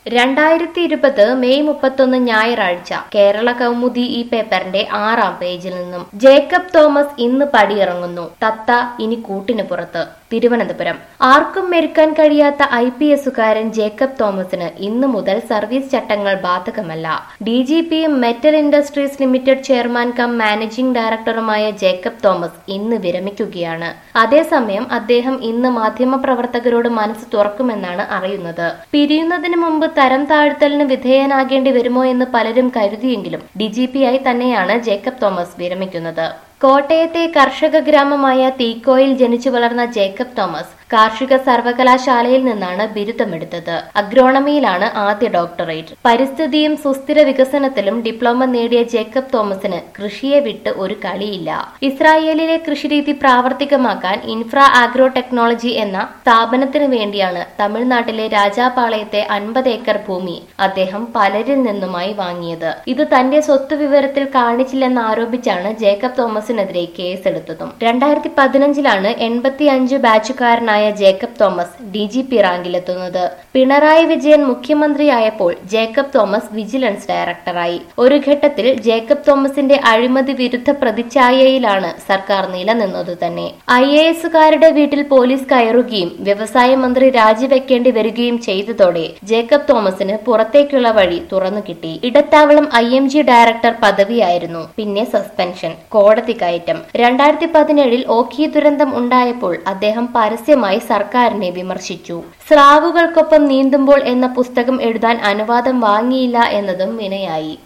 രണ്ടായിരത്തി ഇരുപത് മെയ് മുപ്പത്തൊന്ന് ഞായറാഴ്ച കേരള കൗമുദി ഈ പേപ്പറിന്റെ ആറാം പേജിൽ നിന്നും ജേക്കബ് തോമസ് ഇന്ന് പടിയിറങ്ങുന്നു തത്ത ഇനി കൂട്ടിന് പുറത്ത് തിരുവനന്തപുരം ആർക്കും മെരുക്കാൻ കഴിയാത്ത ഐ പി എസുകാരൻ ജേക്കബ് തോമസിന് ഇന്നു മുതൽ സർവീസ് ചട്ടങ്ങൾ ബാധകമല്ല ഡി ജി പിയും metal industries limited chairman cum managing ഡയറക്ടറുമായ ജേക്കബ് തോമസ് ഇന്ന് വിരമിക്കുകയാണ് അതേസമയം അദ്ദേഹം ഇന്ന് മാധ്യമപ്രവർത്തകരോട് മനസ്സ് തുറക്കുമെന്നാണ് അറിയുന്നത് പിരിയുന്നതിന് മുമ്പ് തരം താഴ്ത്തലിന് വിധേയനാകേണ്ടി വരുമോ എന്ന് പലരും കരുതിയെങ്കിലും ഡി ജി പി ആയി തന്നെയാണ് ജേക്കബ് തോമസ് വിരമിക്കുന്നത് കോട്ടയത്തെ കർഷക ഗ്രാമമായ തീക്കോയിൽ ജനിച്ചു വളർന്ന ജേക്കബ് തോമസ് കാർഷിക സർവകലാശാലയിൽ നിന്നാണ് ബിരുദമെടുത്തത് അഗ്രോണമിയിലാണ് ആദ്യ ഡോക്ടറേറ്റ് പരിസ്ഥിതിയും സുസ്ഥിര വികസനത്തിലും ഡിപ്ലോമ നേടിയ ജേക്കബ് തോമസിന് കൃഷിയെ വിട്ട് ഒരു കളിയില്ല ഇസ്രായേലിലെ കൃഷിരീതി പ്രാവർത്തികമാക്കാൻ ഇൻഫ്രാ ആഗ്രോ ടെക്നോളജി എന്ന സ്ഥാപനത്തിന് വേണ്ടിയാണ് തമിഴ്നാട്ടിലെ രാജാപാളയത്തെ അൻപത് ഏക്കർ ഭൂമി അദ്ദേഹം പലരിൽ നിന്നുമായി വാങ്ങിയത് ഇത് തന്റെ സ്വത്ത് വിവരത്തിൽ കാണിച്ചില്ലെന്ന് ആരോപിച്ചാണ് ജേക്കബ് തോമസിനെതിരെ കേസെടുത്തതും രണ്ടായിരത്തി പതിനഞ്ചിലാണ് എൺപത്തി അഞ്ച് ബാച്ചുകാരനായ Jacob Thomas D G P റാങ്കിലെത്തുന്നത് പിണറായി വിജയൻ മുഖ്യമന്ത്രിയായപ്പോൾ ജേക്കബ് തോമസ് വിജിലൻസ് ഡയറക്ടറായി ഒരു ഘട്ടത്തിൽ ജേക്കബ് തോമസിന്റെ അഴിമതി വിരുദ്ധ പ്രതിച്ഛായയിലാണ് സർക്കാർ നിലനിന്നത് തന്നെ ഐ എ എസുകാരുടെ വീട്ടിൽ പോലീസ് കയറുകയും വ്യവസായ മന്ത്രി രാജിവെക്കേണ്ടി വരികയും ചെയ്തതോടെ ജേക്കബ് തോമസിന് പുറത്തേക്കുള്ള വഴി തുറന്നു കിട്ടി ഇടത്താവളം ഐ എം ജി ഡയറക്ടർ പദവിയായിരുന്നു പിന്നെ സസ്പെൻഷൻ കോടതി കയറ്റം രണ്ടായിരത്തി പതിനേഴിൽ ഓഖി ദുരന്തം ഉണ്ടായപ്പോൾ അദ്ദേഹം പരസ്യമായി സർക്കാരിനെ വിമർശിച്ചു സ്രാവുകൾക്കൊപ്പം നീന്തുമ്പോൾ എന്ന പുസ്തകം എഴുതാൻ അനുവാദം വാങ്ങിയില്ല എന്നതും വിനയായി